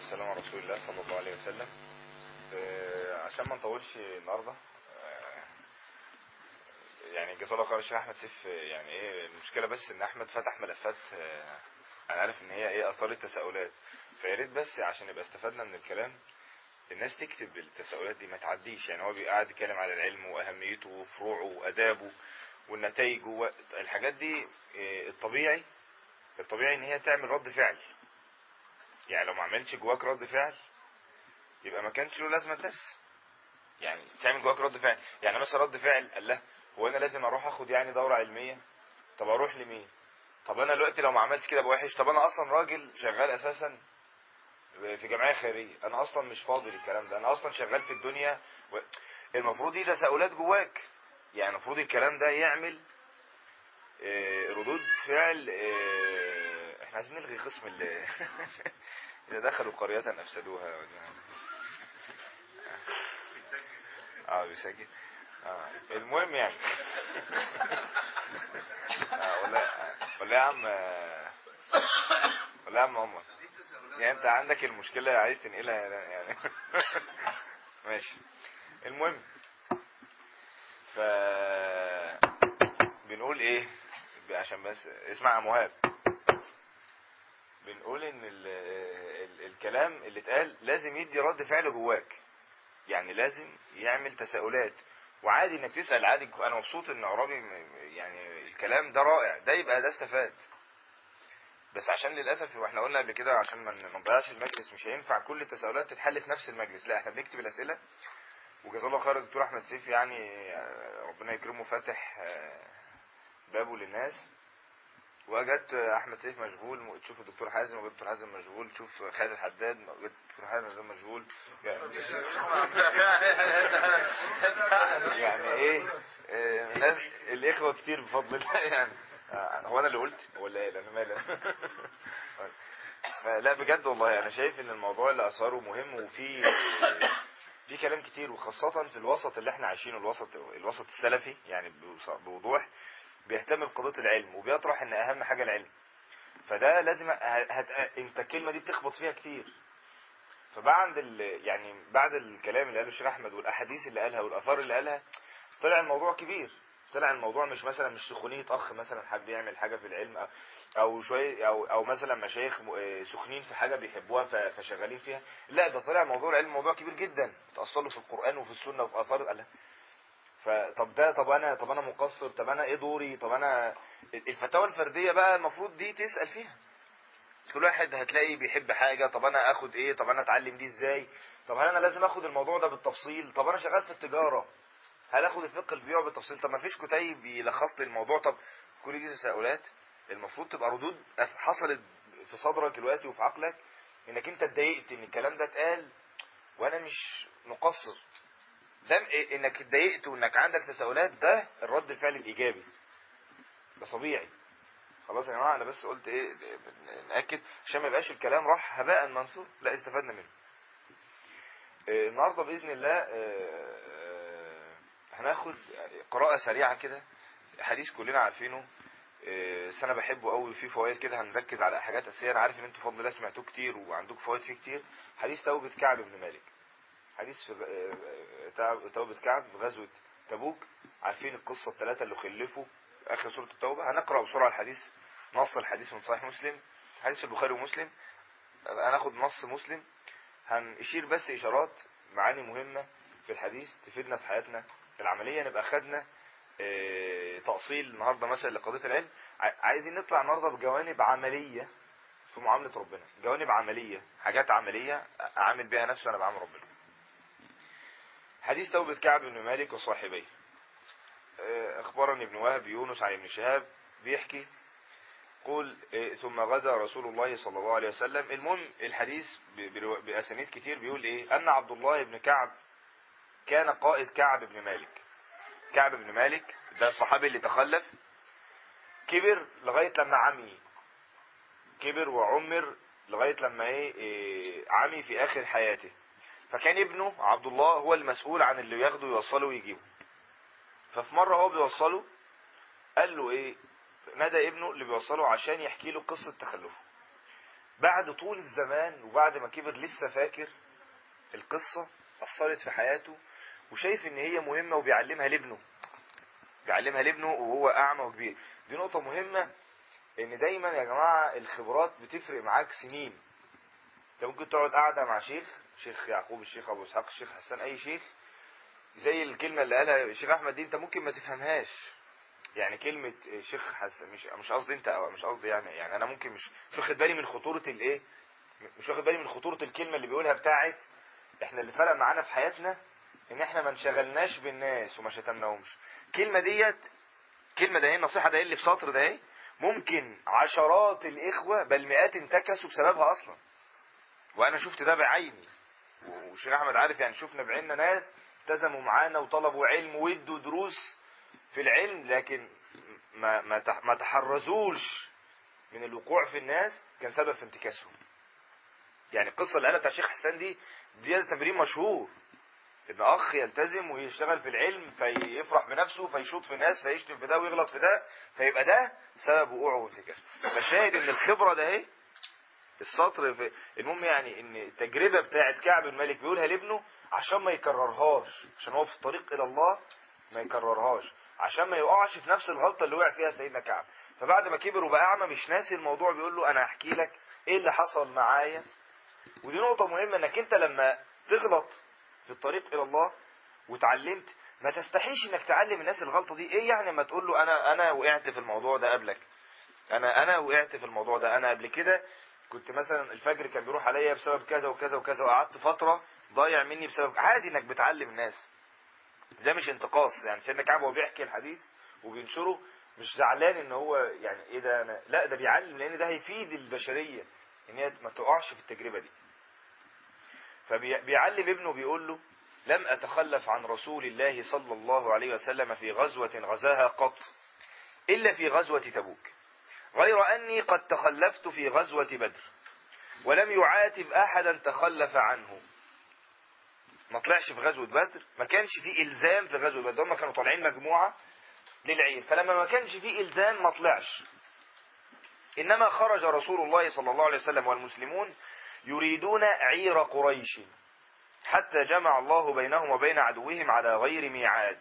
والسلام على رسول الله صلى الله عليه وسلم آه، عشان ما نطولش النهارده آه، يعني جزاه الله خير الشيخ احمد سيف آه، يعني ايه المشكله بس ان احمد فتح ملفات آه، انا عارف ان هي ايه اثارت تساؤلات فيا ريت بس عشان يبقى استفدنا من الكلام الناس تكتب التساؤلات دي ما تعديش يعني هو بيقعد يتكلم على العلم واهميته وفروعه وادابه والنتائج الحاجات دي آه، الطبيعي الطبيعي ان هي تعمل رد فعل يعني لو ما عملتش جواك رد فعل يبقى ما كانش له لازمه الدرس يعني تعمل جواك رد فعل يعني مثلا رد فعل قال له هو انا لازم اروح اخد يعني دوره علميه طب اروح لمين طب انا دلوقتي لو ما عملتش كده ابقى وحش طب انا اصلا راجل شغال اساسا في جمعيه خيريه انا اصلا مش فاضي للكلام ده انا اصلا شغال في الدنيا و... المفروض دي تساؤلات جواك يعني المفروض الكلام ده يعمل آه، ردود فعل آه، احنا عايزين نلغي قسم ال اذا دخلوا قرية افسدوها اه بيسجل اه المهم يعني آه، ولا ولا يا عم آه، ولا يا عم عمر يعني انت عندك المشكلة عايز تنقلها يعني ماشي المهم ف بنقول ايه عشان بس اسمع يا مهاب بنقول ان ال ال الكلام اللي اتقال لازم يدي رد فعل جواك يعني لازم يعمل تساؤلات وعادي انك تسأل عادي انا مبسوط ان عرابي م- يعني الكلام ده رائع ده يبقى ده استفاد بس عشان للاسف واحنا قلنا قبل كده عشان ما ما نضيعش المجلس مش هينفع كل التساؤلات تتحل في نفس المجلس لا احنا بنكتب الاسئله وجزاه الله خير الدكتور احمد سيف يعني آه، ربنا يكرمه فاتح آه، بابه للناس وجت احمد سيف مشغول م- تشوف الدكتور حازم وجت الدكتور حازم مشغول تشوف خالد الحداد وجت الدكتور حازم مشغول يعني ايه آه، ناس الاخوه كتير بفضل الله يعني آه، هو انا اللي قلت ولا ايه انا مالي فلا بجد والله انا شايف ان الموضوع اللي اثاره مهم وفي في كلام كتير وخاصة في الوسط اللي احنا عايشينه الوسط الوسط السلفي يعني بوص- بوضوح بيهتم بقضية العلم وبيطرح ان اهم حاجة العلم فده لازم ه- هت... انت الكلمة دي بتخبط فيها كتير فبعد ال... يعني بعد الكلام اللي قاله الشيخ احمد والاحاديث اللي قالها والاثار اللي قالها طلع الموضوع كبير طلع الموضوع مش مثلا مش سخونية اخ مثلا حد يعمل حاجة في العلم أو- او شوية او او مثلا مشايخ م- آه، سخنين في حاجة بيحبوها ف- فشغالين فيها لا ده طلع موضوع العلم موضوع كبير جدا تأصله في القرآن وفي السنة وفي اثار قالها فطب ده طب انا طب انا مقصر طب انا ايه دوري طب انا الفتاوى الفردية بقى المفروض دي تسأل فيها كل واحد هتلاقي بيحب حاجة طب انا اخد ايه طب انا اتعلم دي ازاي طب هل انا لازم اخد الموضوع ده بالتفصيل طب انا شغال في التجارة هل اخد الفقه البيع بالتفصيل طب ما فيش كتيب يلخص لي الموضوع طب كل دي تساؤلات المفروض تبقى ردود حصلت في صدرك دلوقتي وفي عقلك انك انت اتضايقت ان الكلام ده اتقال وانا مش مقصر ده م- انك اتضايقت وانك عندك تساؤلات ده الرد الفعل الايجابي ده طبيعي خلاص يا جماعه انا بس قلت ايه ناكد عشان ما يبقاش الكلام راح هباء منثور لا استفدنا منه آه، النهارده باذن الله آه، آه، هناخد قراءه سريعه كده حديث كلنا عارفينه آه، بس انا بحبه قوي وفيه فوائد كده هنركز على حاجات اساسيه انا عارف ان انتوا بفضل الله سمعتوه كتير وعندكم فوائد فيه كتير حديث توبه كعب بن مالك حديث في آه، آه، تعب- توبه كعب في غزوه تبوك عارفين القصه الثلاثه اللي خلفوا في اخر سوره التوبه هنقرا بسرعه الحديث نص الحديث من صحيح مسلم حديث البخاري ومسلم هناخد نص مسلم هنشير بس اشارات معاني مهمة في الحديث تفيدنا في حياتنا العملية نبقى خدنا آه، تأصيل النهاردة مثلا لقضية العلم ع- عايزين نطلع النهاردة بجوانب عملية في معاملة ربنا جوانب عملية حاجات عملية أعامل بيها نفسي وأنا بعامل ربنا حديث توبة كعب بن مالك وصاحبيه آه، أخبرني ابن وهب يونس عن ابن شهاب بيحكي قول إيه، ثم غزا رسول الله صلى الله عليه وسلم المهم الحديث ب- برو- بأسانيد كتير بيقول ايه ان عبد الله بن كعب كان قائد كعب بن مالك كعب بن مالك ده الصحابي اللي تخلف كبر لغاية لما عمي كبر وعمر لغاية لما ايه, إيه عمي في اخر حياته فكان ابنه عبد الله هو المسؤول عن اللي ياخده يوصله ويجيبه ففي مرة هو بيوصله قال له ايه نادى ابنه اللي بيوصله عشان يحكي له قصة تخلفه بعد طول الزمان وبعد ما كبر لسه فاكر القصة أثرت في حياته وشايف ان هي مهمة وبيعلمها لابنه بيعلمها لابنه وهو أعمى وكبير دي نقطة مهمة ان دايما يا جماعة الخبرات بتفرق معاك سنين انت ممكن تقعد قاعدة مع شيخ شيخ يعقوب الشيخ ابو اسحاق الشيخ حسان اي شيخ زي الكلمة اللي قالها الشيخ احمد دي انت ممكن ما تفهمهاش يعني كلمة شيخ حسن مش مش قصدي انت او مش قصدي يعني يعني انا ممكن مش مش واخد بالي من خطورة الايه مش واخد بالي من خطورة الكلمة اللي بيقولها بتاعت احنا اللي فرق معانا في حياتنا ان احنا ما انشغلناش بالناس وما شتمناهمش الكلمة ديت كلمة ده هي النصيحة ده اللي في سطر ده ايه ممكن عشرات الاخوة بل مئات انتكسوا بسببها اصلا وانا شفت ده بعيني والشيخ احمد عارف يعني شفنا بعيننا ناس التزموا معانا وطلبوا علم وادوا دروس في العلم لكن ما ما ما تحرزوش من الوقوع في الناس كان سبب في انتكاسهم يعني القصة اللي قالها بتاع الشيخ حسان دي دي تمرين مشهور ان اخ يلتزم ويشتغل في العلم فيفرح بنفسه فيشوط في الناس فيشتم في ده ويغلط في ده فيبقى ده سبب وقوعه وانتكاسه فالشاهد ان الخبرة ده اهي السطر في المهم يعني ان التجربة بتاعت كعب الملك بيقولها لابنه عشان ما يكررهاش عشان هو في الطريق الى الله ما يكررهاش عشان ما يقعش في نفس الغلطة اللي وقع فيها سيدنا كعب فبعد ما كبر وبقى اعمى مش ناسي الموضوع بيقول له انا هحكي لك ايه اللي حصل معايا ودي نقطة مهمة انك انت لما تغلط في الطريق الى الله وتعلمت ما تستحيش انك تعلم الناس الغلطة دي ايه يعني ما تقول له انا انا وقعت في الموضوع ده قبلك انا انا وقعت في الموضوع ده انا قبل كده كنت مثلا الفجر كان بيروح عليا بسبب كذا وكذا وكذا وقعدت فترة ضايع مني بسبب عادي انك بتعلم الناس ده مش انتقاص يعني سيدنا كعب وهو بيحكي الحديث وبينشره مش زعلان ان هو يعني ايه ده أنا لا ده بيعلم لان ده هيفيد البشرية ان هي ما تقعش في التجربة دي فبيعلم ابنه بيقول له لم أتخلف عن رسول الله صلى الله عليه وسلم في غزوة غزاها قط إلا في غزوة تبوك غير أني قد تخلفت في غزوة بدر ولم يعاتب أحدا تخلف عنه ما طلعش في غزوة بدر ما كانش فيه إلزام في غزوة بدر هم كانوا طالعين مجموعة للعيد فلما ما كانش فيه إلزام ما طلعش إنما خرج رسول الله صلى الله عليه وسلم والمسلمون يريدون عير قريش حتى جمع الله بينهم وبين عدوهم على غير ميعاد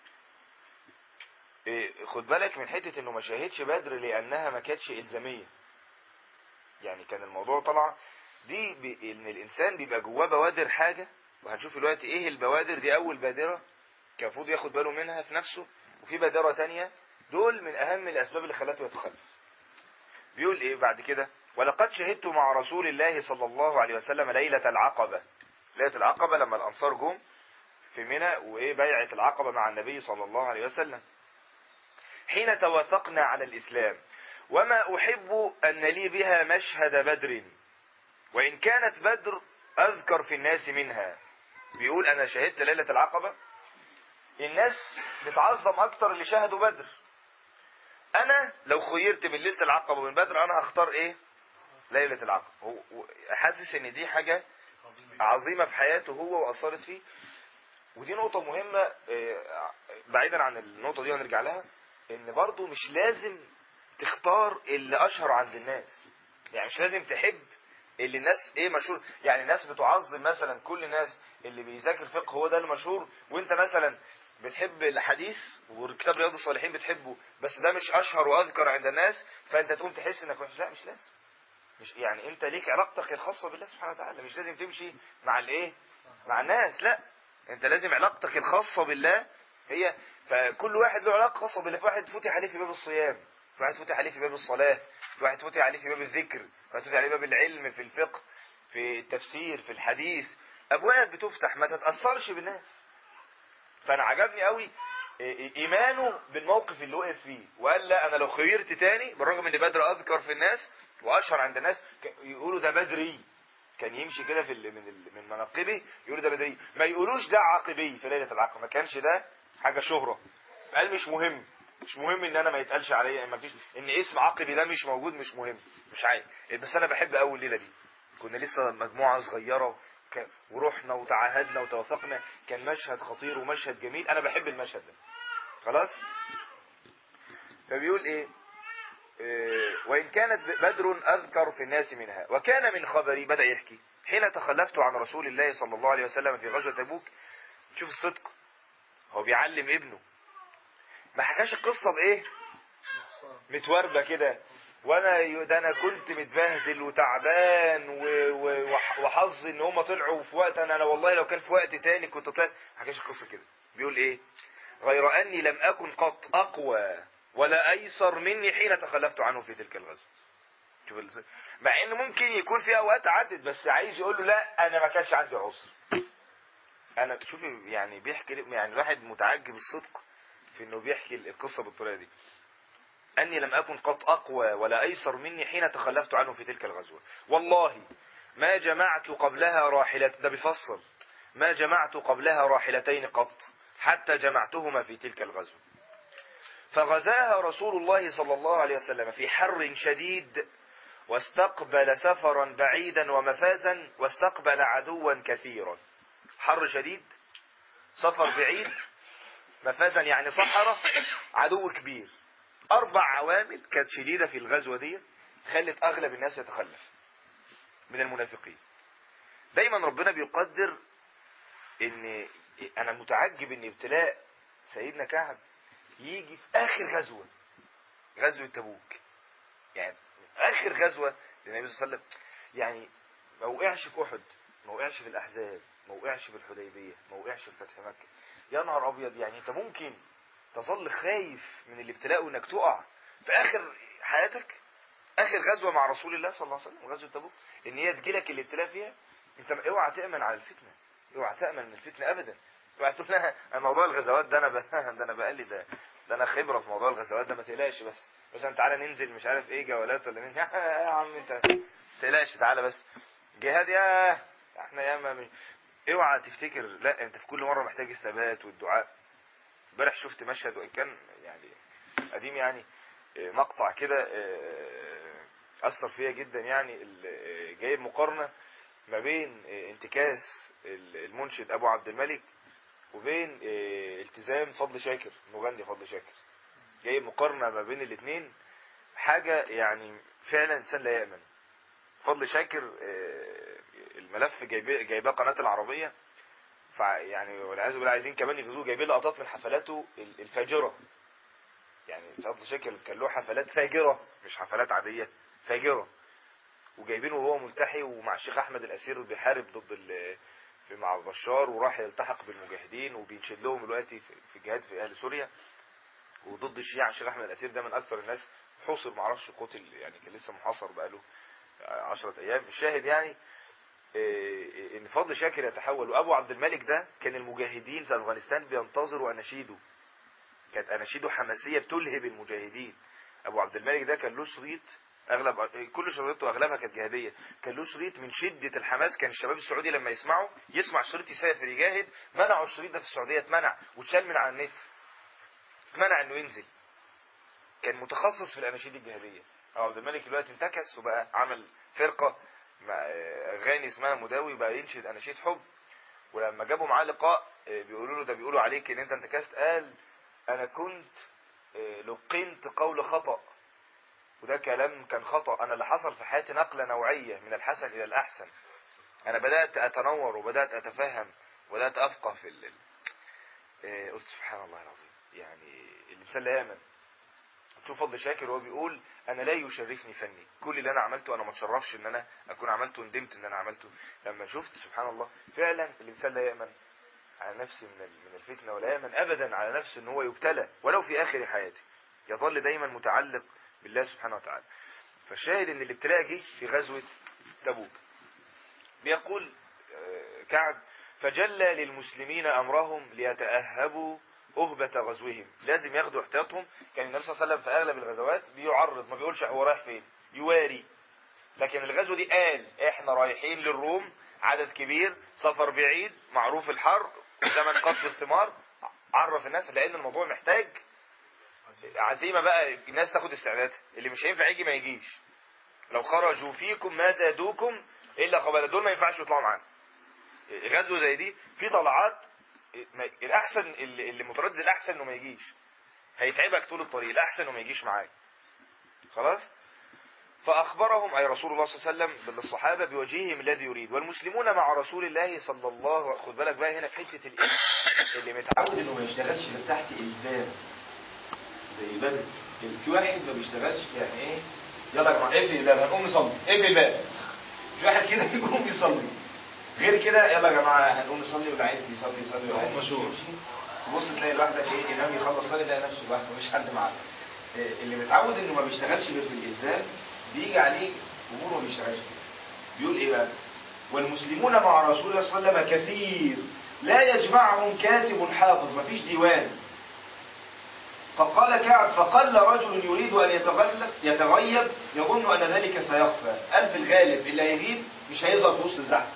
إيه خد بالك من حتة انه ما شاهدش بدر لانها ما كانتش الزامية يعني كان الموضوع طلع دي بي ان الانسان بيبقى جواه بوادر حاجة وهنشوف دلوقتي ايه البوادر دي اول بادرة كان المفروض ياخد باله منها في نفسه وفي بادرة تانية دول من اهم الاسباب اللي خلته يتخلف بيقول ايه بعد كده ولقد شهدت مع رسول الله صلى الله عليه وسلم ليلة العقبة ليلة العقبة لما الانصار جم في منى وايه بيعة العقبة مع النبي صلى الله عليه وسلم حين توافقنا على الاسلام وما احب ان لي بها مشهد بدر وان كانت بدر اذكر في الناس منها بيقول انا شهدت ليلة العقبة الناس بتعظم اكتر اللي شهدوا بدر انا لو خيرت من ليلة العقبة ومن بدر انا هختار ايه ليلة العقبة حاسس ان دي حاجة عظيمة في حياته هو واثرت فيه ودي نقطة مهمة بعيدا عن النقطة دي هنرجع لها ان برضو مش لازم تختار اللي اشهر عند الناس يعني مش لازم تحب اللي الناس ايه مشهور يعني الناس بتعظم مثلا كل الناس اللي بيذاكر فقه هو ده المشهور وانت مثلا بتحب الحديث وكتاب رياض الصالحين بتحبه بس ده مش اشهر واذكر عند الناس فانت تقوم تحس انك وحش لا مش لازم مش يعني انت ليك علاقتك الخاصة بالله سبحانه وتعالى مش لازم تمشي مع الايه مع الناس لا انت لازم علاقتك الخاصة بالله هي فكل واحد له علاقة خاصة بالله في واحد فتح عليه في باب الصيام في واحد فتح عليه في باب الصلاة في واحد فتح عليه في باب الذكر في واحد فتح عليه باب العلم في الفقه في التفسير في الحديث ابواب بتفتح ما تتأثرش بالناس فانا عجبني قوي ايمانه بالموقف اللي وقف فيه وقال لا انا لو خيرت تاني بالرغم ان بدر اذكر في الناس واشهر عند الناس يقولوا ده بدري كان يمشي كده في من من مناقبه يقولوا ده بدري ما يقولوش ده عاقبي في ليله العقبه ما كانش ده حاجه شهره قال مش مهم مش مهم ان انا ما يتقالش عليا ما فيش ان اسم عاقبي ده مش موجود مش مهم مش عايز بس انا بحب اول الليله دي كنا لسه مجموعه صغيره ورحنا وتعاهدنا وتوافقنا كان مشهد خطير ومشهد جميل انا بحب المشهد ده خلاص فبيقول ايه آه، وإن كانت بدر أذكر في الناس منها وكان من خبري بدأ يحكي حين تخلفت عن رسول الله صلى الله عليه وسلم في غزوة تبوك شوف الصدق هو بيعلم ابنه ما حكاش القصة بإيه متوربة كده وانا ده انا كنت متبهدل وتعبان و- و- وح- وحظي ان هم طلعوا في وقت انا أنا والله لو كان في وقت تاني كنت طلعت ما حكاش القصه كده بيقول ايه غير اني لم اكن قط اقوى ولا ايسر مني حين تخلفت عنه في تلك الغزوه شوف ال- مع ان ممكن يكون في اوقات عدت بس عايز يقول له لا انا ما كانش عندي عذر انا شوف يعني بيحكي يعني الواحد متعجب الصدق في انه بيحكي القصه بالطريقه دي أني لم أكن قط أقوى ولا أيسر مني حين تخلفت عنه في تلك الغزوة والله ما جمعت قبلها راحلة ده بيفصل ما جمعت قبلها راحلتين قط حتى جمعتهما في تلك الغزوة فغزاها رسول الله صلى الله عليه وسلم في حر شديد واستقبل سفرا بعيدا ومفازا واستقبل عدوا كثيرا حر شديد سفر بعيد مفازا يعني صحراء عدو كبير أربع عوامل كانت شديدة في الغزوة دي خلت أغلب الناس يتخلف من المنافقين دايما ربنا بيقدر ان انا متعجب ان ابتلاء سيدنا كعب يجي في اخر غزوة غزوة تبوك يعني اخر غزوة للنبي صلى الله عليه وسلم يعني ما وقعش في احد ما وقعش في الاحزاب ما وقعش في الحديبية ما وقعش في فتح مكة يا نهار ابيض يعني انت ممكن تظل خايف من الابتلاء وانك تقع في اخر حياتك اخر غزوة مع رسول الله صلى الله عليه وسلم غزوة تبوك ان هي تجيلك الابتلاء فيها انت اوعى تأمن على الفتنة اوعى تأمن من الفتنة ابدا اوعى تقول لها موضوع الغزوات ده انا ب... ده انا بقلي ده ده انا خبرة في موضوع الغزوات ده ما تقلقش بس مثلا تعالى ننزل مش عارف ايه جولات ولا ننزل يا عم انت ما تقلقش تعالى بس جهاد يا احنا يا ما اوعى تفتكر لا انت في كل مرة محتاج الثبات والدعاء امبارح شفت مشهد وان كان يعني قديم يعني مقطع كده اثر فيا جدا يعني جايب مقارنه ما بين انتكاس المنشد ابو عبد الملك وبين التزام فضل شاكر المغني فضل شاكر جايب مقارنه ما بين الاثنين حاجه يعني فعلا انسان لا يامن فضل شاكر الملف جايباه قناه العربيه فيعني والعياذ بالله عايزين كمان يجيبوه جايبين لقطات من حفلاته الفاجره يعني فضل شاكر كان له حفلات فاجره مش حفلات عاديه فاجره وجايبينه وهو ملتحي ومع الشيخ احمد الاسير بيحارب ضد في مع بشار وراح يلتحق بالمجاهدين وبينشد لهم دلوقتي في الجهاد في اهل سوريا وضد الشيعة الشيخ احمد الاسير ده من اكثر الناس حوصر معرفش قتل يعني كان لسه محاصر بقاله 10 ايام الشاهد يعني ان فضل شاكر يتحول وابو عبد الملك ده كان المجاهدين في افغانستان بينتظروا اناشيده كانت اناشيده حماسيه بتلهب المجاهدين ابو عبد الملك ده كان له شريط اغلب كل شريطه اغلبها كانت جهاديه كان له شريط من شده الحماس كان الشباب السعودي لما يسمعوا يسمع الشريط يسافر يجاهد منعوا الشريط ده في السعوديه اتمنع واتشال من على النت اتمنع انه ينزل كان متخصص في الاناشيد الجهاديه ابو عبد الملك دلوقتي انتكس وبقى عمل فرقه اغاني اسمها مداوي بقى ينشد اناشيد حب ولما جابوا معاه لقاء بيقولوا له ده بيقولوا عليك ان انت انتكست قال انا كنت لقنت قول خطأ وده كلام كان خطأ انا اللي حصل في حياتي نقلة نوعية من الحسن الى الاحسن انا بدأت اتنور وبدأت اتفهم وبدأت افقه في ال... قلت سبحان الله العظيم يعني الانسان لا يامن شوف فضل شاكر وهو بيقول انا لا يشرفني فني كل اللي انا عملته انا ما اتشرفش ان انا اكون عملته ندمت ان انا عملته لما شفت سبحان الله فعلا الانسان لا يامن على نفسه من من الفتنه ولا يامن ابدا على نفسه ان هو يبتلى ولو في اخر حياته يظل دايما متعلق بالله سبحانه وتعالى فالشاهد ان الابتلاء جه في غزوه تبوك بيقول كعب فجلى للمسلمين امرهم ليتاهبوا أهبة غزوهم لازم ياخدوا احتياطهم كان النبي صلى الله عليه وسلم في أغلب الغزوات بيعرض ما بيقولش هو رايح فين يواري لكن الغزوة دي قال احنا رايحين للروم عدد كبير سفر بعيد معروف الحر زمن قطف الثمار عرف الناس لأن الموضوع محتاج عزيمة بقى الناس تاخد استعدادها اللي مش هينفع يجي ما يجيش لو خرجوا فيكم ما زادوكم إلا قبل دول ما ينفعش يطلعوا معانا غزوة زي دي في طلعات الاحسن اللي, اللي متردد الاحسن انه ما يجيش هيتعبك طول الطريق الاحسن انه ما يجيش معاك خلاص فأخبرهم أي رسول الله صلى الله عليه وسلم بالصحابة بوجههم الذي يريد والمسلمون مع رسول الله صلى الله خد بالك بقى هنا في حتة الإيه اللي متعود إنه ما يشتغلش غير تحت إلزام زي بدر في واحد ما بيشتغلش يعني إيه يلا يا جماعة اقفل الباب هنقوم نصلي اقفل الباب في واحد كده يقوم يصلي غير كده يلا يا جماعة هنقوم نصلي واللي عايز يصلي يصلي واللي عايز مشهور. يمشي تبص تلاقي لوحدك ايه امام يخلص صلي تلاقي نفسه لوحده مفيش حد معاه إيه، اللي متعود انه ما بيشتغلش غير في الالزام بيجي عليه امور ما بيشتغلش فيها بيقول ايه بقى والمسلمون مع رسول الله صلى الله عليه وسلم كثير لا يجمعهم كاتب حافظ مفيش ديوان فقال كعب فقل رجل يريد ان يتغلب يتغيب يظن ان ذلك سيخفى قال في الغالب اللي هيغيب مش هيظهر في وسط الزحمه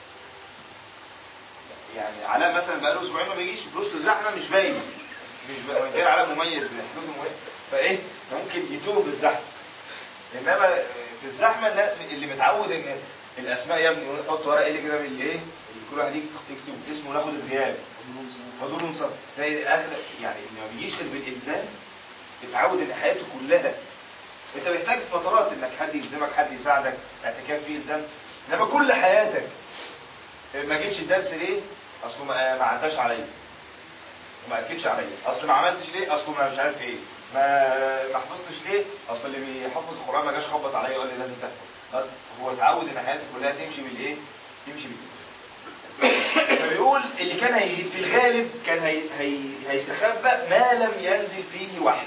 يعني علاء مثلا بقاله اسبوعين ما بيجيش في وسط الزحمه مش باين مش باين وإن كان علاء مميز بحدود مميز فايه ممكن يتوه بالزحمه انما في الزحمه الناس اللي متعود ان الاسماء يا ابني نحط ورقه ايه كده اللي ايه اللي كل واحد يكتب يكتب اسمه وناخد الغياب حضور منصب زي اخر يعني اللي ما بيجيش غير بالالزام اتعود ان حياته كلها انت محتاج فترات انك حد يلزمك حد يساعدك اعتكاف فيه الزمت انما كل حياتك ما جيتش الدرس ليه اصله ما ما عداش عليا وما اكدش عليا اصل ما عملتش ليه اصله ما مش عارف ايه ما ما حفظتش ليه اصل اللي بيحفظ القران ما جاش خبط عليا وقال لي لازم تحفظ أصل هو اتعود ان حياته كلها تمشي بالايه تمشي بالالزام فبيقول اللي كان هي في الغالب كان هي هي هيستخبى ما لم ينزل فيه وحي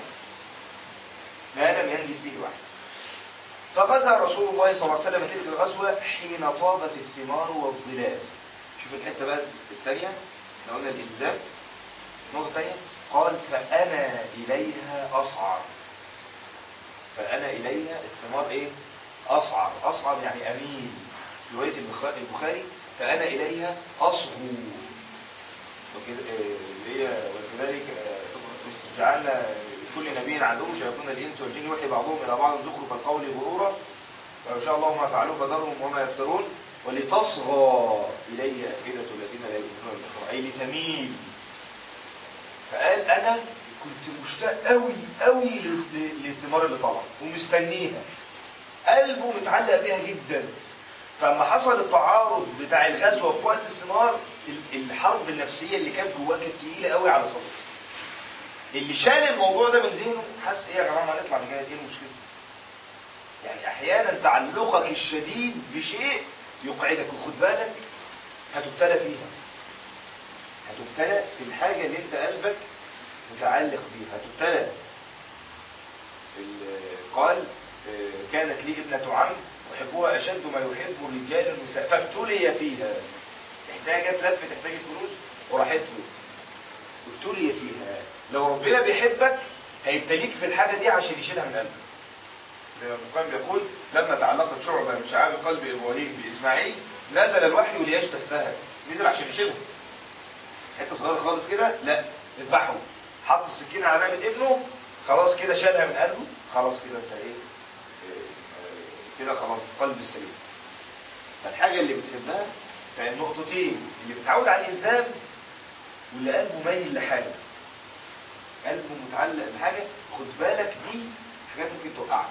ما لم ينزل فيه وحي فغزا رسول الله صلى الله عليه وسلم تلك الغزوة حين طابت الثمار والظلال شوف الحتة بقى الثانية احنا قلنا الإلزام النقطة الثانية قال فأنا إليها أصعر فأنا إليها الثمار إيه أصعر أصعر يعني أمين في رواية البخ- البخاري فأنا إليها أصغو وكده آه، اللي هي وكذلك آه، جعلنا كل نبي عدو شياطين الإنس والجن يوحي بعضهم إلى بعض زخرف القول غرورا ولو شاء الله ما فعلوه فذرهم وما يفترون ولتصغى إلي أفئدة الذين لا يؤمنون بالآخرة أي لتميل فقال أنا كنت مشتاق قوي قوي لل- للثمار اللي طالعه ومستنيها قلبه متعلق بيها جدا فلما حصل التعارض بتاع الغزوه في وقت الثمار ال- الحرب النفسيه اللي كانت جواه كانت تقيله قوي على صدره اللي شال الموضوع ده من ذهنه حس ايه يا جماعه ما نطلع نجاهد ايه المشكله يعني احيانا تعلقك الشديد بشيء يقعدك وخد بالك هتبتلى فيها هتبتلى في الحاجه اللي انت قلبك متعلق بيها هتبتلى ال- قال آه، كانت لي ابنة عم أحبها أشد ما يحب الرجال النساء فابتلي فيها احتاجت لفت احتاجت فلوس وراحت له ابتلي فيها لو ربنا بيحبك هيبتليك في الحاجة دي عشان يشيلها من قلبك زي ما القرآن بيقول لما تعلقت شعبة من شعاب قلب إبراهيم بإسماعيل نزل الوحي ليشتفها نزل عشان يشيلها حته صغيره خالص كده لا اذبحه حط السكينه على رقبه ابنه خلاص كده شالها من قلبه خلاص كده انت ايه إيه، كده خلاص قلب السليم فالحاجه اللي بتحبها فالنقطتين اللي بتعود على الالزام واللي قلبه مايل لحاجه قلبه متعلق بحاجه خد بالك دي حاجات ممكن توقعك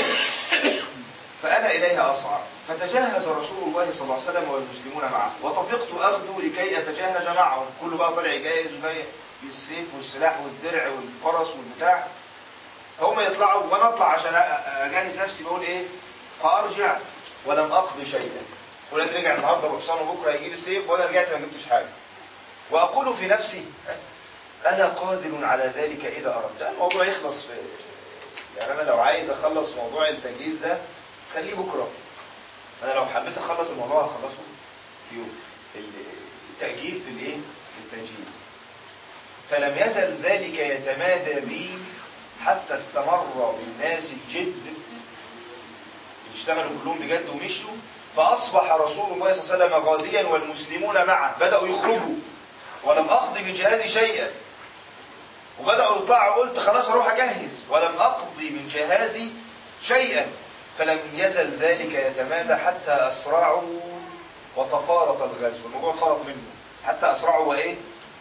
فأنا إليها أصعد فتجهز رسول الله صلى الله عليه وسلم والمسلمون معه وطفقت أغدو لكي أتجهز معهم كله بقى طلع يجهز وجاي بالسيف والسلاح والدرع والفرس والبتاع فهم يطلعوا وأنا أطلع عشان أ- أجهز نفسي بقول إيه فأرجع ولم أقضي شيئا فلان رجع النهارده بحصانه بكره يجيب السيف وأنا رجعت ما جبتش حاجة وأقول في نفسي أنا قادر على ذلك إذا أردت الموضوع يخلص في يعني أنا لو عايز أخلص موضوع التجهيز ده خليه بكرة أنا لو حبيت أخلص الموضوع هخلصه في يوم التأجيل في الإيه؟ في التجهيز فلم يزل ذلك يتمادى بي حتى استمر بالناس الجد اشتغلوا كلهم بجد ومشوا فأصبح رسول الله صلى الله عليه وسلم غاديا والمسلمون معه بدأوا يخرجوا ولم أقضي من جهادي شيئا وبدأوا يطلعوا قلت خلاص أروح أجهز ولم أقضي من جهازي شيئا فلم يزل ذلك يتمادى حتى أسرعوا وتفارط الغزو الموضوع فرط منه حتى أسرعوا وإيه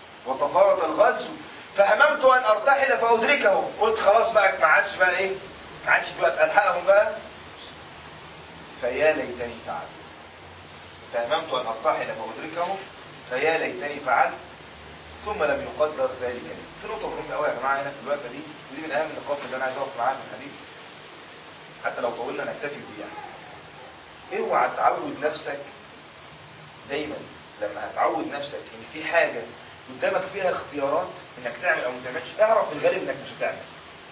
وتفارط الغزو فهممت أن أرتحل فأدركه قلت خلاص بقى ما عادش بقى إيه ما عادش في وقت الحقهم بقى فيا ليتني فعلت فهممت ان ارتحل فادركه فيا ليتني فعلت ثم لم يقدر ذلك لي في نقطه مهمه قوي يا جماعه هنا في الوقفه دي ودي من اهم النقاط اللي انا عايز اقف معاها في الحديث حتى لو طولنا نكتفي بيه يعني اوعى تعود نفسك دايما لما هتعود نفسك ان في حاجه قدامك فيها اختيارات انك تعمل او ما تعملش اعرف في الغالب انك مش هتعمل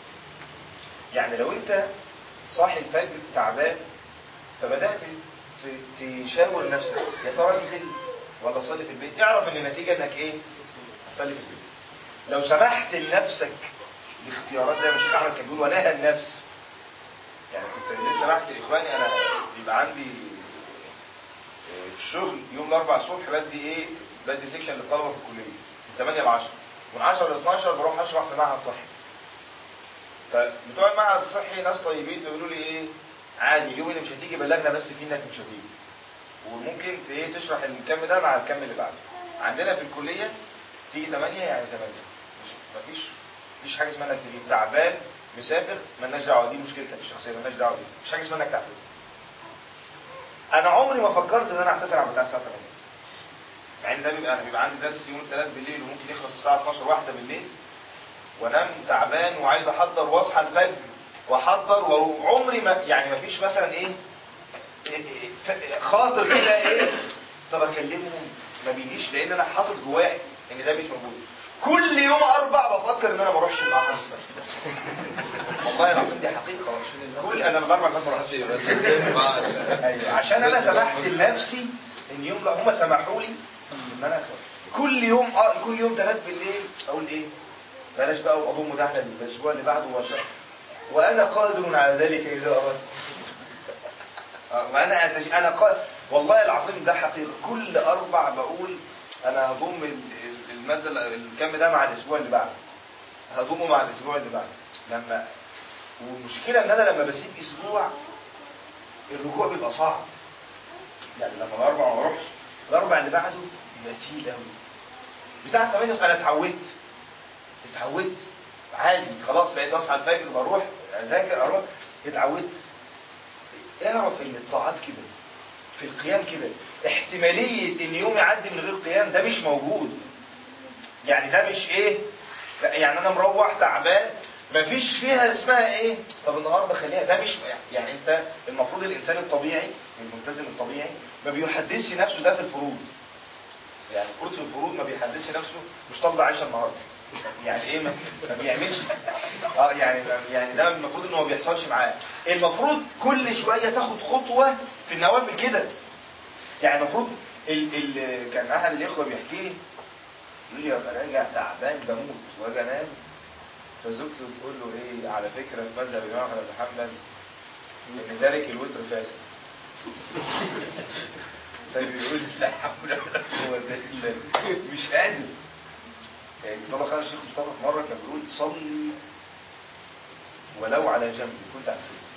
يعني لو انت صاحي الفجر تعبان فبدات ت- تشاور نفسك يا ترى انزل ولا اصلي في البيت اعرف ان النتيجه انك ايه هتصلي في البيت لو سمحت لنفسك باختيارات زي ما الشيخ احمد كان بيقول ونهى النفس يعني كنت لسه بحكي لاخواني انا بيبقى عندي آه، في الشغل يوم الاربع الصبح بدي ايه بدي سيكشن للطلبه في الكليه من 8 ل 10 من 10 ل 12 بروح اشرح في معهد صحي فبتوع المعهد الصحي ناس طيبين بيقولوا لي ايه عادي اليوم اللي مش هتيجي بلغنا بس فيه انك مش هتيجي وممكن ت- ايه تشرح الكم ده مع الكم اللي بعده عندنا في الكليه تيجي 8 يعني 8 مش مفيش مفيش حاجه اسمها انك تيجي تعبان مسافر مالناش دعوه دي مشكلتك الشخصيه مالناش دعوه بيها مفيش حاجه اسمها انك تعبان انا عمري ما فكرت ان انا اعتذر عن بتاع الساعه 8 مع ان ده بيبقى انا بيبقى عندي درس يوم الثلاث بالليل وممكن يخلص الساعه 12 واحده بالليل وانام تعبان وعايز احضر واصحى الفجر واحضر وعمري ما يعني ما فيش مثلا ايه إيه- إيه- ف- خاطر كده ايه طب اكلمهم ما بيجيش لان انا حاطط جوايا ان ده مش موجود كل يوم اربع بفكر ان انا ما اروحش المعهد الصحي والله العظيم دي حقيقه كل انا الاربع ما بروحش ايوه عشان انا سمحت لنفسي ان يوم لا هم سمحوا لي ان انا كل يوم آه كل يوم ثلاث بالليل اقول ايه بلاش بقى اضم ده على الاسبوع اللي بعده وشهر وانا قادر على ذلك اذا اردت آه، وانا أتج... انا قا... والله العظيم ده حقيقه كل اربع بقول انا هضم ال- ال- الماده ال- الكم ده مع الاسبوع اللي بعده هضمه مع الاسبوع اللي بعده لما والمشكله ان انا لما بسيب اسبوع الرجوع بيبقى صعب يعني لما الاربع ما اروحش الاربع اللي بعده بيبقى تقيل قوي بتاع الثمانية انا اتعودت اتعودت عادي خلاص بقيت اصحى الفجر بروح اذاكر اروح اتعودت اعرف ان الطاعات كده في القيام كده احتمالية ان يوم يعدي من غير قيام ده مش موجود يعني ده مش ايه لا يعني انا مروح تعبان مفيش فيها اسمها ايه طب النهارده خليها ده مش يعني انت المفروض الانسان الطبيعي الملتزم الطبيعي ما بيحدثش نفسه ده في الفروض يعني المفروض في الفروض ما بيحدثش نفسه مش طالبه عايشه النهارده يعني ايه ما, ما بيعملش اه يعني يعني ده المفروض انه ما بيحصلش معاه المفروض كل شويه تاخد خطوه في النوافل كده يعني المفروض ال ال كان احد الاخوه بيحكي لي يقول لي ابقى راجع تعبان بموت واجي انام فزوجته تقول له ايه على فكره في مذهب الامام احمد بن حنبل ان تارك الوتر فاسد فبيقول لا حول ولا قوه الا بالله مش قادر يعني طبعا خالد الشيخ مصطفى في مره كان بيقول صلي ولو على جنب كنت على السرير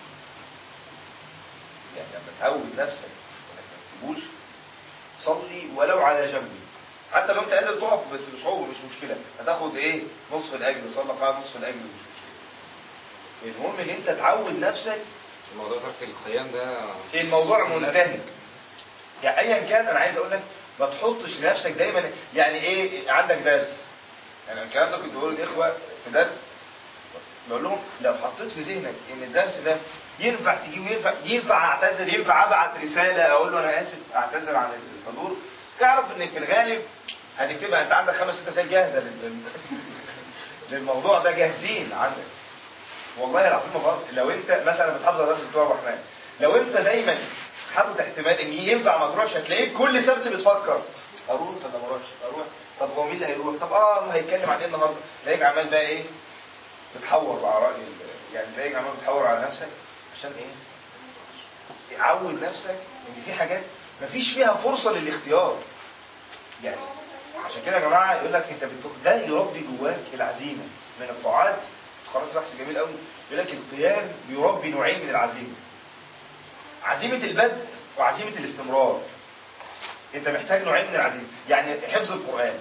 يعني لما تعود نفسك انك ما تسيبوش صلي ولو على جنب حتى لو انت قادر تقف بس بصعوبه مش مشكله هتاخد ايه نصف الاجر صلى قاعد نصف الاجر مش مشكله المهم ان انت تعود نفسك الموضوع ترك القيام ده الموضوع منتهي يعني ايا كان انا عايز اقول لك ما تحطش لنفسك دايما يعني ايه عندك درس يعني الكلام ده كنت بقوله للاخوه في درس بقول لهم لو حطيت في ذهنك ان الدرس ده ينفع تجيبه ينفع ينفع اعتذر ينفع ابعت رساله اقول له انا اسف اعتذر عن الحضور اعرف ان في الغالب هتكتبها انت عندك خمس ست رسائل جاهزه لل- للموضوع ده جاهزين عندك والله العظيم ما غلط لو انت مثلا بتحافظ على درس بتوع الرحمن لو انت دايما حاطط احتمال ان ينفع ما تروحش هتلاقيك كل سبت بتفكر اروح ولا ما اروحش اروح طب هو مين اللي هيروح طب اه ما هيتكلم عن ايه النهارده تلاقيك عمال بقى ايه بتحور على راي ال- يعني تلاقيك عمال بتحور على نفسك عشان ايه عود نفسك ان في حاجات مفيش فيها فرصه للاختيار يعني عشان كده يا جماعه يقول لك انت بت... ده يربي جواك العزيمه من الطاعات قرات بحث جميل قوي يقول لك القيام بيربي نوعين من العزيمه عزيمه البدء وعزيمه الاستمرار انت محتاج نوعين من العزيمه يعني حفظ القران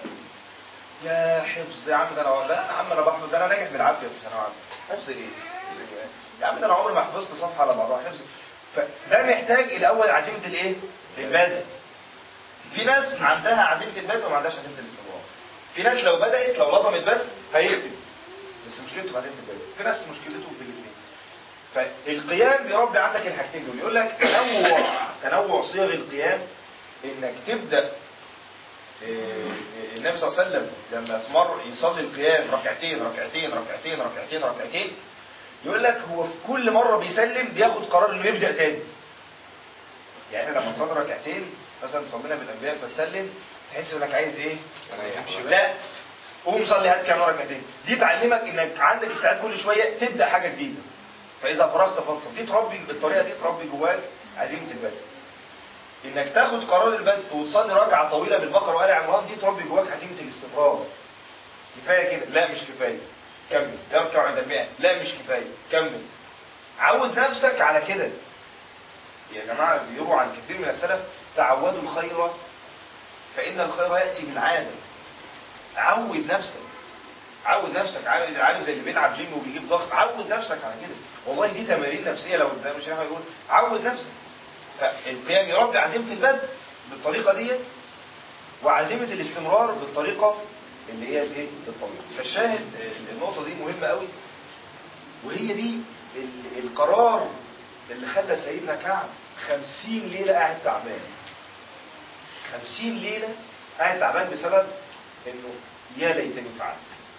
يا حفظ يا عم ده انا لا يا عم انا بحفظ ده انا ناجح بالعافيه في ثانويه عامه حفظ ايه يا عم ده انا عمري ما حفظت صفحه على بعضها حفظ فده محتاج الاول عزيمه الايه البدء في ناس عندها عزيمه البدء وما عندهاش عزيمه الاستمرار في ناس لو بدات لو لطمت بس هيختم بس مشكلته في عزيمه البدء في ناس مشكلته في الاثنين فالقيام بيربي عندك الحاجتين دول يقول لك تنوع تنوع صيغ القيام انك تبدا إيه، النبي صلى الله عليه وسلم لما في مر يصلي القيام ركعتين ركعتين ركعتين ركعتين ركعتين يقول لك هو في كل مره بيسلم بياخد قرار انه يبدا تاني يعني احنا لما نصلي ركعتين مثلا صلينا بالانبياء فتسلم تحس انك عايز ايه لا قوم صلي هات كمان ركعتين دي تعلمك انك عندك استعداد كل شويه تبدا حاجه جديده فاذا فرغت فانصب دي تربي الطريقه دي تربي جواك عزيمه البدء انك تاخد قرار البدء وتصلي ركعه طويله بالبقره وآل عمران دي تربي جواك عزيمه الاستمرار كفايه كده لا مش كفايه كمل يركع عند المئة لا مش كفايه كمل عود نفسك على كده يا جماعه بيرووا عن كثير من السلف تعودوا الخير فان الخير ياتي بالعاده عود نفسك عود نفسك عارف عارف زي اللي بيلعب جيم وبيجيب ضغط عود نفسك على كده والله دي تمارين نفسيه لو زي ما الشيخ يقول عود نفسك فالقيام يربي عزيمه البدء بالطريقه ديت وعزيمه الاستمرار بالطريقه اللي هي الايه الطويله فالشاهد آه، النقطه دي مهمه قوي وهي دي ال- القرار اللي خلى سيدنا كعب خمسين ليله قاعد تعبان خمسين ليله قاعد تعبان بسبب انه يا ليتني فعلت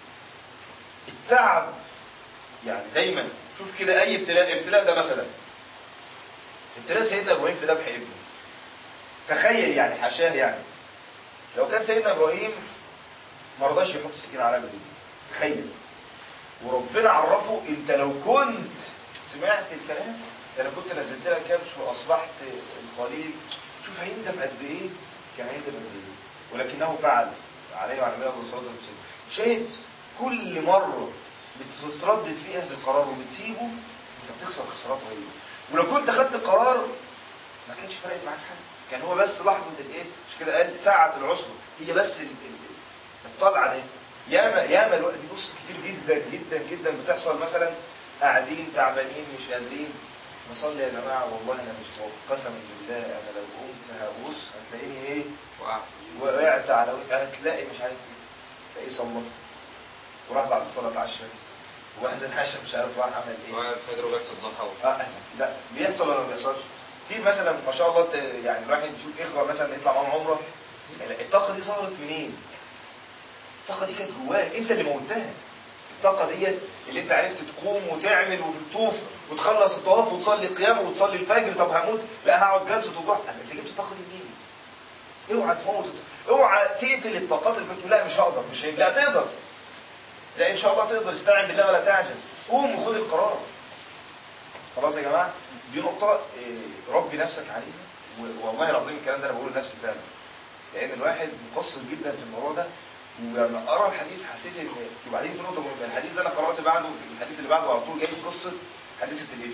التعب يعني دايما شوف كده اي ابتلاء ابتلاء ده مثلا ابتلاء سيدنا ابراهيم في ذبح ابنه تخيل يعني حاشاه يعني لو كان سيدنا ابراهيم ما رضاش يحط السكين على ابنه تخيل وربنا عرفه انت لو كنت سمعت الكلام ده انا كنت نزلت لك كبش واصبحت الخليل شوف هيندم قد ايه كان هيندم قد ايه ولكنه فعل عليه وعلى نبينا الصلاه والسلام شاهد كل مره بتتردد فيها بالقرار وبتسيبه انت بتخسر خسارات رهيبه ولو كنت خدت القرار ما كانش فرقت معاك حاجه كان هو بس لحظه الايه مش كده قال ساعه العسره هي بس ال- ال- الطلعه دي ياما ياما الوقت بص كتير جدا جدا جدا بتحصل مثلا قاعدين تعبانين مش قادرين نصلي يا جماعه والله انا مش فاضي قسما بالله انا لو قمت هبص هتلاقيني ايه وقعت وقعت على هتلاقي مش عارف ايه تلاقيه صلى وراح بعد الصلاه اتعشى واحد اتعشى مش عارف راح عمل ايه وقعت فجر وجت الضحى اه لا بيحصل ولا ما بيحصلش كتير مثلا ما شاء الله ت- يعني الواحد يشوف اخوه مثلا يطلع معاهم عمره الطاقه دي ظهرت منين؟ الطاقه دي كانت جواك انت اللي موتها الطاقه ديت اللي انت عرفت تقوم وتعمل وتطوف وتخلص الطواف وتصلي القيام وتصلي الفجر طب هموت لا هقعد جلسه الضحى انت جبت الطاقه دي منين؟ اوعى تموت اوعى تقتل الطاقات اللي بتقول لا مش هقدر مش هينفع. لا تقدر لا ان شاء الله تقدر استعن بالله ولا تعجل قوم وخد القرار خلاص يا جماعه دي نقطه إيه، ربي نفسك عليها و- والله العظيم الكلام ده انا بقوله لنفسي فعلا لان الواحد مقصر جدا في الموضوع ده ولما ارى الحديث حسيت ان وبعدين في نقطه مهمه الحديث ده انا قرات بعده الحديث اللي بعده على طول جاي في قصه حادثه الافك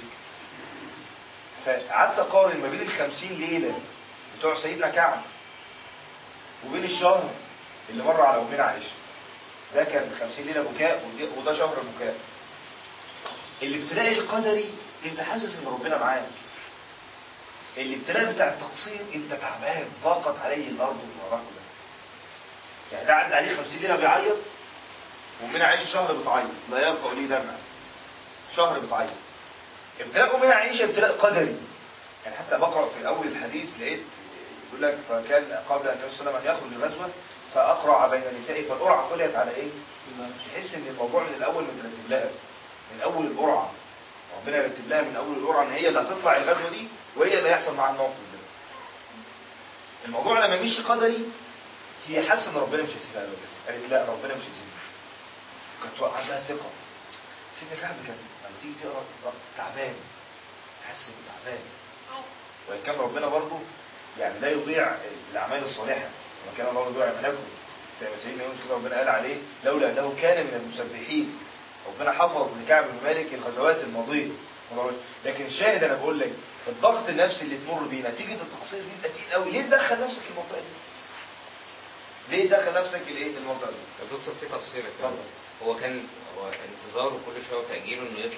فقعدت اقارن ما بين الخمسين ليله بتوع سيدنا كعب وبين الشهر اللي مر على امنا عائشه ده كان 50 ليله بكاء ودي- وده شهر بكاء الابتلاء القدري انت حاسس ان ربنا معاك الابتلاء بتاع التقصير انت تعبان ضاقت عليه الارض وما وراءه يعني ده عدى عليه 50 ليله بيعيط ومنى عائشه شهر بتعيط لا يرقى لي دمع شهر بتعيط ابتلاء منى عائشه ابتلاء قدري يعني حتى بقرا في اول الحديث لقيت يقول لك فكان قبل ان النبي صلى الله عليه وسلم ان يخرج الغزوه فاقرع بين نسائه فالقرعه طلعت على ايه؟ تحس ان الموضوع من الاول مترتب لها من اول القرعه ربنا يرتب لها من اول القرعه ان هي اللي هتطلع الغزوه دي وهي اللي هيحصل معاها الموقف ده الموضوع لما مشي قدري هي حاسه ان ربنا مش هيسيبها ابدا قالت لا ربنا مش هيسيبها كانت عندها ثقه سيدنا كعب كان لما تيجي تقرا تعبان حاسس انه تعبان وإن كان ربنا برضه يعني لا يضيع الأعمال الصالحة وما كان الله يضيع أعمالكم زي ما سيدنا يونس كده ربنا قال عليه لولا أنه كان من المسبحين ربنا حفظ لكعب بن مالك الغزوات الماضية لكن الشاهد أنا بقول لك الضغط النفسي اللي تمر بيه نتيجة التقصير بيبقى تقيل قوي ليه تدخل نفسك المنطقة دي؟ ليه تدخل نفسك الايه المنطقة دي؟ يا دكتور في تفصيل اتفضل. هو كان هو انتظاره كل شويه وتاجيله انه يطلع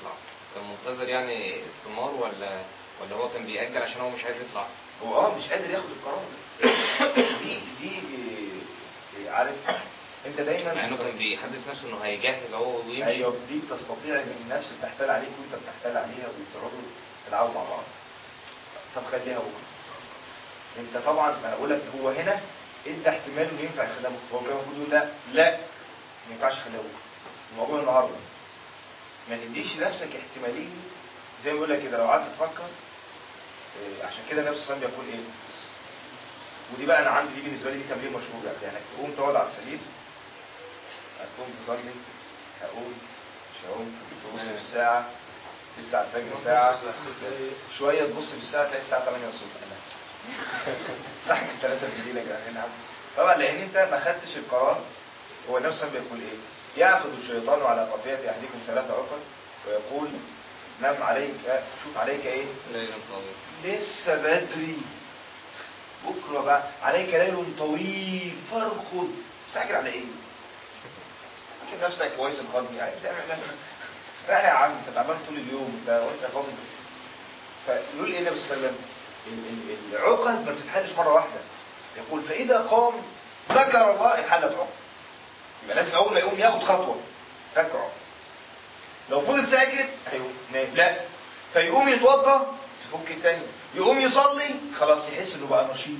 كان منتظر يعني الثمار ولا ولا هو كان بيأجل عشان هو مش عايز يطلع هو اه مش قادر ياخد القرار دي دي إيه، عارف انت دايما مع انه كان بيحدث نفسه انه هيجهز اهو ويمشي ايوه دي تستطيع ان النفس بتحتال عليك وانت بتحتال عليها وتقعدوا تلعبوا مع بعض طب خليها بكره انت طبعا ما انا بقول لك هو هنا انت احتمال انه ينفع يخليها بكره هو كان المفروض يقول لا لا ما ينفعش يخليها بكره الموضوع النهارده ما تديش لنفسك احتماليه زي ما بقول لك كده لو قعدت تفكر إيه، عشان كده النبي صلى الله عليه وسلم بيقول ايه ودي بقى انا عندي دي بالنسبه لي دي تمرين مشهور يعني يعني تقوم تقعد على السرير هتقوم تصلي هقوم مش هقوم تبص في الساعة لسه على الفجر ساعة شوية تبص في الساعة تلاقي الساعة 8 الصبح لا الساعة 3 بالليل يا جماعة نلعب طبعا لأن أنت ما خدتش القرار هو النبي صلى الله عليه وسلم بيقول إيه؟ يأخذ الشيطان على قافية أحدكم ثلاثة عقد ويقول نام عليك شوف عليك إيه؟ ليلا طويل لسه بدري بكرة بقى عليك ليل طويل فارقد ساكر على ايه عشان نفسك كويس القلب يعني بتعمل نفسك رايح يا عم انت تعبان طول اليوم انت وانت فاضي فيقول ايه النبي صلى الله عليه وسلم ال- ال- العقد ما بتتحلش مره واحده يقول فاذا قام ذكر الله انحلت عقد يبقى لازم اول ما يقوم ياخد خطوه فك عقد لو فضل ساكت هيقوم نايم لا فيقوم يتوضا تفك التاني يقوم يصلي خلاص يحس انه بقى نشيط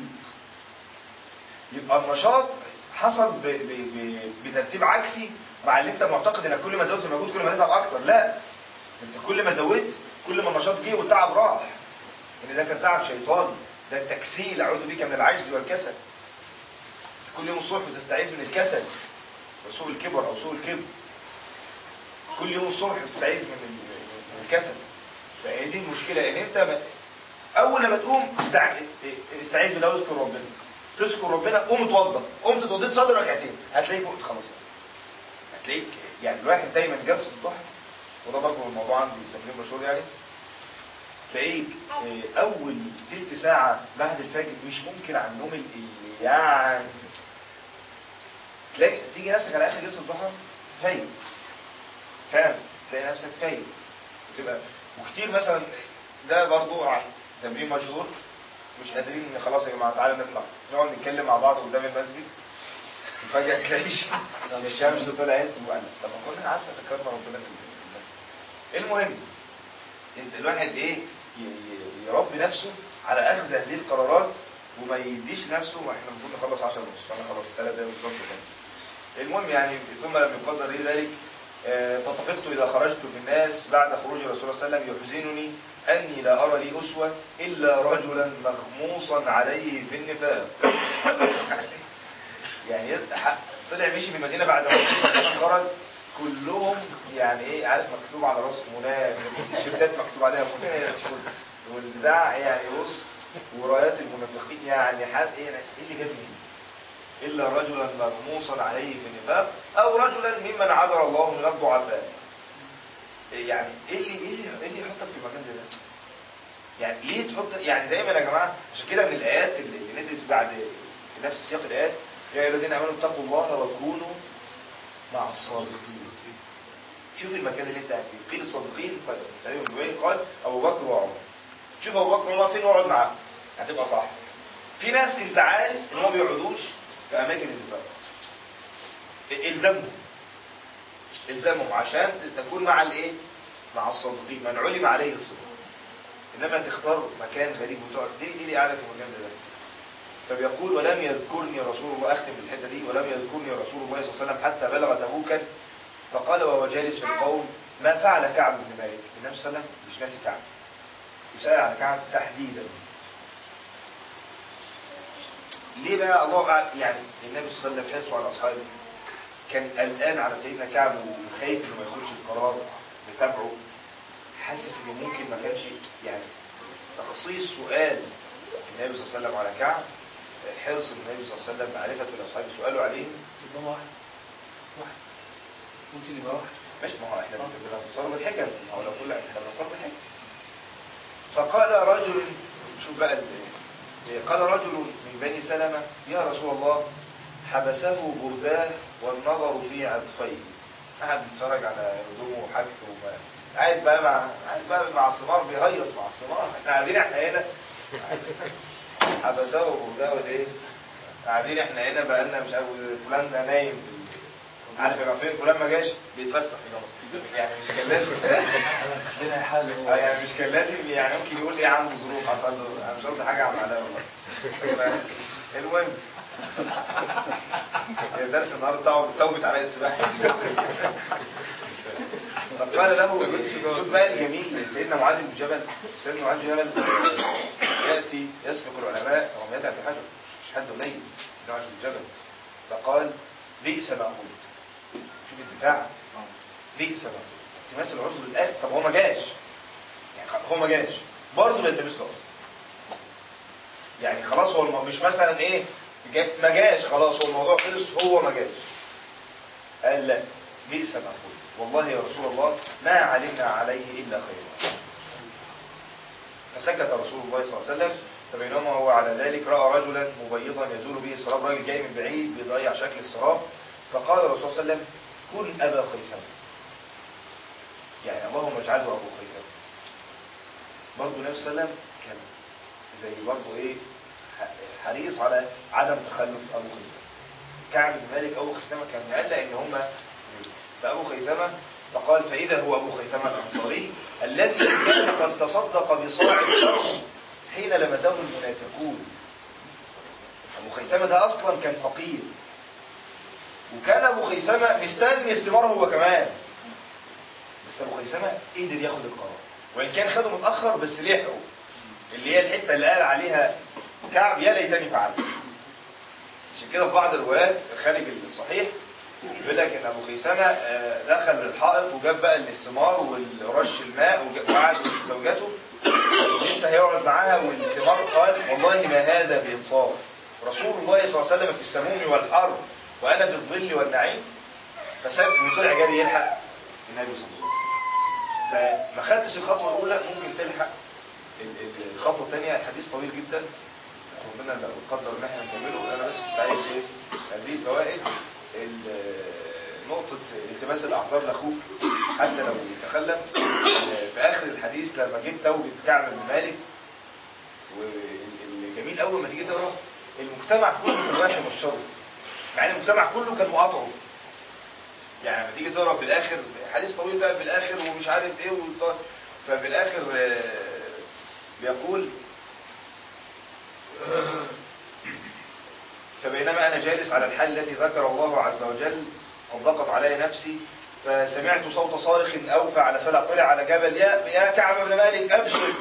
يبقى النشاط حصل ب... ب... ب... بترتيب عكسي مع اللي انت معتقد انك كل ما زودت المجهود كل ما تتعب اكتر لا انت كل ما زودت كل ما النشاط جه والتعب راح ان ده كان تعب شيطاني ده التكسيل اعوذ بك من العجز والكسل كل يوم الصبح بتستعيذ من الكسل وسوء الكبر او سوء الكبر كل يوم الصبح بتستعيذ من ال- من الكسل فهي دي المشكله ان انت ما اول لما تقوم استع- استعيذ بالله واذكر ربنا تذكر ربنا قوم اتوضى قمت اتوضيت صلي ركعتين هتلاقيك فقت خلاص هتلاقيك يعني الواحد دايما جلسه الضحى وده برضه الموضوع عندي تمرين مشهور يعني تلاقيك آه، اول تلت ساعه بعد الفجر مش ممكن عن النوم اللي يعني تلاقي تيجي نفسك على اخر جلسه الضحى فايق فعلا تلاقي نفسك فايق وتبقى وكتير مثلا ده برضو عن تمرين مشهور مش قادرين ان خلاص يا جماعه تعالى نطلع نقعد نتكلم مع بعض قدام المسجد وفجاه تلاقي الشمس طلعت وقال طب ما كنا قعدنا ذكرنا ربنا في المسجد المهم انت الواحد ايه ي- ي- يربي نفسه على اخذ هذه القرارات وما يديش نفسه ما احنا المفروض نخلص 10 ونص فانا خلاص 3 دقايق بالظبط خمس المهم يعني ثم لم يقدر لي ذلك آه، فطفقت إذا خرجت في الناس بعد خروج رسول الله صلى الله عليه وسلم يحزنني أني لا أرى لي أسوة إلا رجلا مغموصا عليه في النفاق يعني يد- ح- طلع مشي من المدينة بعد ما الرسول صلى الله عليه وسلم خرج كلهم يعني ايه عارف مكتوب على راسه منى الشفتات مكتوب عليها منى والبتاع يعني بص ورايات المنافقين يعني حد ايه ايه اللي جاب مين؟ إلا رجلا مغموصا عليه في النفاق أو رجلا ممن عذر الله من الضعفاء يعني إيه اللي إيه اللي إيه اللي يحطك في المكان زي ده؟ يعني ليه تحط يعني دايما يا جماعة عشان كده من الآيات اللي اللي نزلت بعد في نفس سياق الآيات يا أيها الذين آمنوا اتقوا الله وكونوا مع الصادقين شوف المكان اللي انت قاعد فيه قيل الصادقين قال سعيد بن جبير قال ابو بكر وعمر شوف ابو بكر وعمر فين واقعد معاهم هتبقى صح في ناس انت عارف ان هم ما بيقعدوش في اماكن النفاق الزمهم الزمهم عشان تكون مع الايه مع الصادقين من علم عليه الصدق انما تختار مكان غريب وتقعد ليه ليه قاعده في المكان ده فبيقول ولم يذكرني رسول الله اختم بالحته دي ولم يذكرني رسول الله صلى الله عليه وسلم حتى بلغ تبوكا فقال وهو جالس في القوم ما فعل كعب بن مالك النبي صلى الله عليه وسلم مش ناسي كعب يسأل عن كعب تحديدا ليه بقى الله أعلم يعني النبي صلى الله عليه وسلم حرصه على اصحابه كان قلقان على سيدنا كعب وخايف انه ما ياخدش القرار بتابعه حاسس ان ممكن ما كانش يعني تخصيص سؤال النبي صلى الله عليه وسلم على كعب حرص النبي صلى الله عليه وسلم معرفة الأصحاب سؤاله عليهم يبقى واحد واحد ممكن يبقى واحد مش ما هو احنا بنتصرف الحكم ما هو لو كل احنا بنتصرف الحكم فقال رجل شوف بقى ال- قال رجل من بني سلمة يا رسول الله حبسه برداه والنظر في عطفيه قعد يتفرج على هدومه وحاجته وما قاعد بقى مع قاعد بقى مع الثمار بيهيص مع الثمار احنا قاعدين احنا هنا حبسه وده ايه قاعدين احنا هنا بقى لنا مش عارف فلان ده نايم في ال- عارف يبقى فين فلان ما جاش بيتفسح يعني مش كان لازم عندنا حال اه يعني مش كان لازم يعني ممكن يقول لي عنده ظروف حصل له انا مش قصدي حاجه عن علاء والله المهم الدرس النهارده بتاعه توبة علاء السباحه فقال له شوف بقى الجميل سيدنا معاذ بن جبل سيدنا معاذ بن جبل ياتي يسبق العلماء رمية بحجر مش حد قليل سيدنا معاذ بن جبل فقال بئس ما قلت شوف الدفاع بئس ما قلت التماس العذر الآن طب هو ما جاش يعني خ- هو ما جاش برضه بيلتمس له عذر يعني خلاص هو الم- مش مثلا ايه جا- ما جاش خلاص هو الموضوع خلص هو ما جاش قال لا بئس ما قلت والله يا رسول الله ما علمنا عليه الا خيرا فسكت رسول الله صلى الله عليه وسلم فبينما هو على ذلك راى رجلا مبيضا يزول به السراب راجل جاي من بعيد بيضيع شكل السراب فقال الرسول صلى الله عليه وسلم كن ابا خيثمه يعني اللهم اجعله ابو خيثمه برضه النبي صلى الله عليه وسلم كان زي برضه ايه ح- حريص على عدم تخلف ابو خيثمه كعب بن مالك ابو خيثمه كان مقلق ان هم فابو خيثمه فقال فاذا هو ابو خيثمه الانصاري الذي كان قد تصدق بصاع الشرق حين لمسه المنافقون ابو خيثمه ده اصلا كان فقير وكان ابو خيثمه مستني استماره هو كمان بس ابو خيثمه قدر ياخد القرار وان كان خده متاخر بس لحقه اللي هي الحته اللي قال عليها كعب يا ليتني فعلت عشان كده في بعض الروايات خارج الصحيح بيقول لك ان ابو خيثمه آه، دخل الحائط وجاب بقى الاستمار ورش الماء وجا- وقعد وسط زوجته لسه هيقعد معاها والاستمار قال والله ما هذا بانصاف رسول الله صلى الله عليه وسلم في السموم والحر وانا في الظل والنعيم فساب وطلع جاري يلحق النبي صلى الله عليه وسلم فما خدتش الخطوه الاولى ممكن تلحق ال- ال- الخطوه الثانيه الحديث طويل جدا ربنا لو قدر ان احنا نكمله انا بس كنت عايز ايه هذه الفوائد ال- نقطة التماس الأعذار لأخوك حتى لو تخلف في آخر الحديث لما جيت توبة كعب بن مالك والجميل أول ما تيجي تقرا المجتمع كله كان رايح يبشره مع ان المجتمع كله كان مقاطعه يعني لما تيجي تقرا في الاخر حديث طويل بقى في الاخر ومش عارف ايه وط- ففي الاخر آه، بيقول فبينما انا جالس على الحال التي ذكر الله عز وجل قد ضاقت علي نفسي فسمعت صوت صارخ اوفى على سلع طلع على جبل يا يا كعب بن مالك ابشر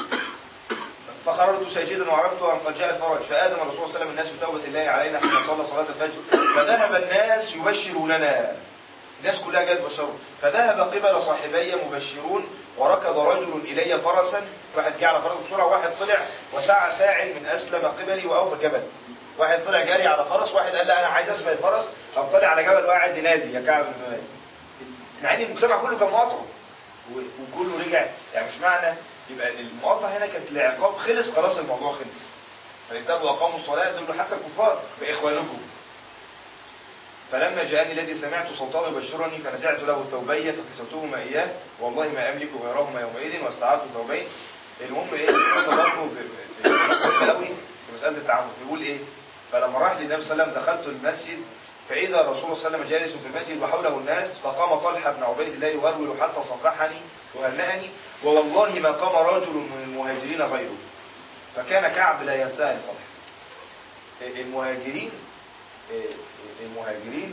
فخررت ساجدا وعرفت ان قد جاء الفرج فاذن الرسول صلى الله عليه وسلم الناس بتوبه الله علينا حين صلى صلاه الفجر فذهب الناس يبشروننا الناس كلها جت بشروا فذهب قبل صاحبي مبشرون وركض رجل الي فرسا واحد جه على فرس بسرعه واحد طلع وسعى ساع من اسلم قبلي واوفى الجبل واحد طلع جاري على فرس واحد قال لا انا عايز اسبق الفرس قام طلع على جبل وقاعد ينادي يا كعب بن مالك مع ان المجتمع كله كان مقاطعه و- وكله رجع يعني مش معنى يبقى المقاطعه هنا كانت العقاب خلص خلاص الموضوع خلص فإذا أقاموا الصلاة دول حتى الكفار بإخوانكم فلما جاءني الذي سمعت صوته يبشرني فنزعت له الثوبية فكسوتهما إياه والله ما أملك غيرهما يومئذ واستعرت ثوبين المهم إيه النقطة برضه في في- في قوي في مسألة التعامل بيقول إيه فلما راح للنبي صلى الله عليه وسلم دخلت المسجد فإذا الرسول صلى الله عليه وسلم جالس في المسجد وحوله الناس فقام طلحة بن عبيد الله يهرول حتى صفحني وهنأني ووالله ما قام رجل من المهاجرين غيره فكان كعب لا ينساها لطلحة المهاجرين المهاجرين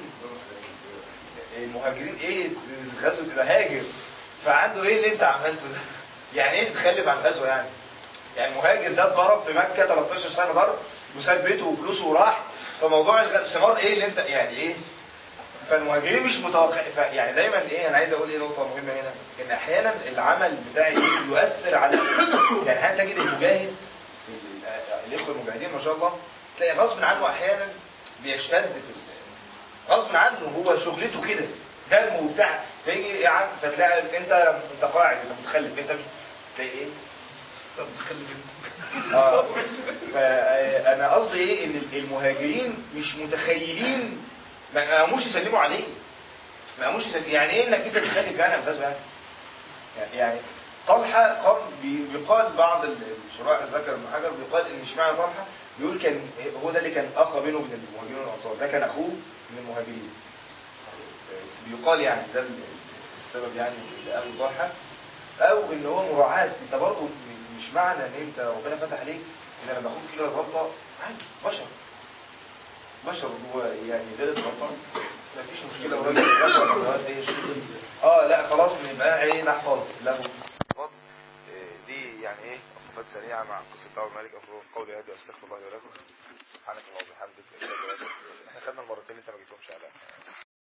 المهاجرين ايه غزوة الهاجر فعنده ايه اللي انت عملته ده يعني ايه تتخلف عن غزوة يعني يعني المهاجر ده اتضرب في مكة 13 سنة ضرب وساب بيته وفلوسه وراح فموضوع الثمار ايه اللي انت يعني ايه فالمهاجرين مش متوقع ف- يعني دايما ايه انا عايز اقول ايه نقطه مهمه هنا ان احيانا العمل بتاعي يؤثر على يعني احيانا تجد المجاهد ال- الاخوه المجاهدين ما شاء الله تلاقي غصب عنه احيانا بيشتد في ال- غصب عنه هو شغلته كده دم وبتاع فيجي يا عم فتلاقي انت انت قاعد انت متخلف انت مش تلاقي ايه طب خلي اه فانا قصدي ايه ان المهاجرين مش متخيلين ما قاموش يسلموا عليه ما قاموش يسلموا يعني ايه انك انت بتخلف يعني يا استاذ يعني يعني- يعني طلحة قام بي- بيقال بعض ال- الشراح ذكر ابن حجر بيقال ان اشمعنى طلحة بيقول كان هو ده اللي كان اقرب بينه وبين المهاجرين والانصار ده كان اخوه من المهاجرين بيقال يعني ده ال- السبب يعني اللي قام طلحة او ان هو مراعاة انت برضه م- مش معنى ان انت ربنا فتح عليك ان لما اخوك كده غلطة عادي بشر بشر هو يعني غلط غلطة مفيش مشكلة وراجل بشر غلطات ايه اه لا خلاص نبقى ايه نحفظ له فضل آه، دي يعني ايه وقفات سريعة مع قصة دعوة الملك أقول قولي هذا واستغفر الله لي ولكم سبحانك اللهم وبحمدك احنا خدنا المرتين اللي انت ما جبتهمش على